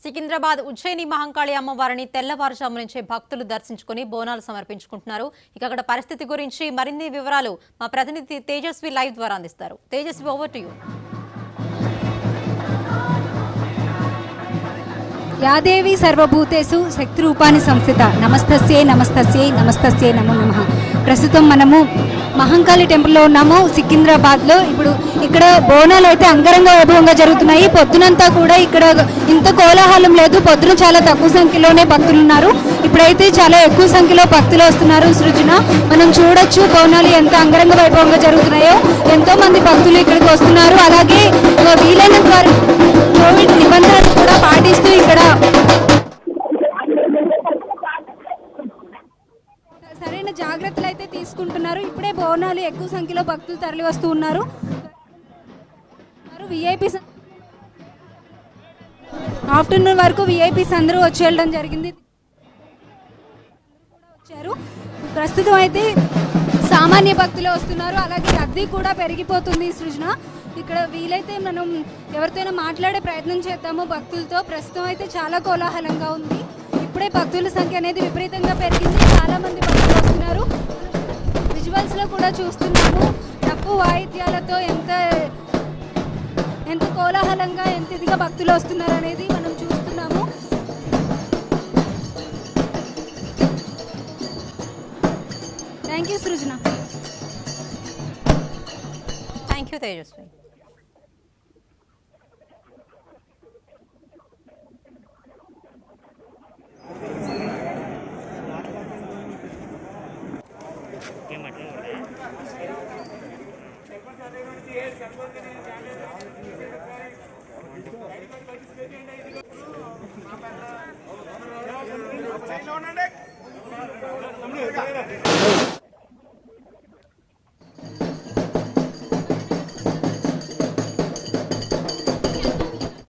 సికింద్రాబాద్ ఉజ్జయిని మహంకాళి అమ్మవారిని తెల్లవారుజాము నుంచే భక్తులు దర్శించుకుని బోనాలు సమర్పించుకుంటున్నారు ఇక అక్కడ పరిస్థితి గురించి మరిన్ని వివరాలు మా ప్రతినిధి తేజస్వి లైవ్ ద్వారా అందిస్తారు తేజస్వి ఓవర్ టు యూ యాదేవి సర్వభూతేషు శక్తి రూపాన్ని సంస్థిత నమస్తస్యే నమస్తస్యే నమస్తస్యే నమో నమ ప్రస్తుతం మనము మహంకాళి టెంపుల్లో ఉన్నాము సికింద్రాబాద్లో ఇప్పుడు ఇక్కడ బోనాలు అయితే అంగరంగ వైభవంగా జరుగుతున్నాయి పొద్దునంతా కూడా ఇక్కడ ఇంత కోలాహలం లేదు పొద్దున చాలా తక్కువ సంఖ్యలోనే భక్తులు ఉన్నారు ఇప్పుడైతే చాలా ఎక్కువ సంఖ్యలో భక్తులు వస్తున్నారు సృజన మనం చూడొచ్చు బోనాలు ఎంత అంగరంగ వైభవంగా జరుగుతున్నాయో ఎంతో మంది భక్తులు ఇక్కడికి వస్తున్నారు అలాగే ఆ, వీలైనంత వరకు కోవిడ్ నిబంధనలు కూడా పాటిస్తూ ఇక్కడ సరైన జాగ్రత్తలు అయితే తీసుకుంటున్నారు ఇప్పుడే బోనాలు ఎక్కువ సంఖ్యలో భక్తులు తరలి వస్తూ ఉన్నారు విఐపి ఆఫ్టర్నూన్ వరకు విఐపీస్ అందరూ వచ్చి వెళ్ళడం జరిగింది వచ్చారు ప్రస్తుతం అయితే సామాన్య భక్తులు వస్తున్నారు అలాగే రద్దీ కూడా పెరిగిపోతుంది సృజన ఇక్కడ వీలైతే మనం ఎవరితోనైనా మాట్లాడే ప్రయత్నం చేద్దాము భక్తులతో ప్రస్తుతం అయితే చాలా కోలాహలంగా ఉంది ఇప్పుడే భక్తుల సంఖ్య అనేది విపరీతంగా పెరిగింది చాలా మంది భక్తులు వస్తున్నారు విజువల్స్ లో కూడా చూస్తున్నాము డప్పు వాయిద్యాలతో ఎంత ఎంత కోలాహలంగా ఎంత ఇదిగా భక్తులు వస్తున్నారు అనేది మనం చూస్తున్నాము thank you Srujana thank you Tejaswi ఉండండి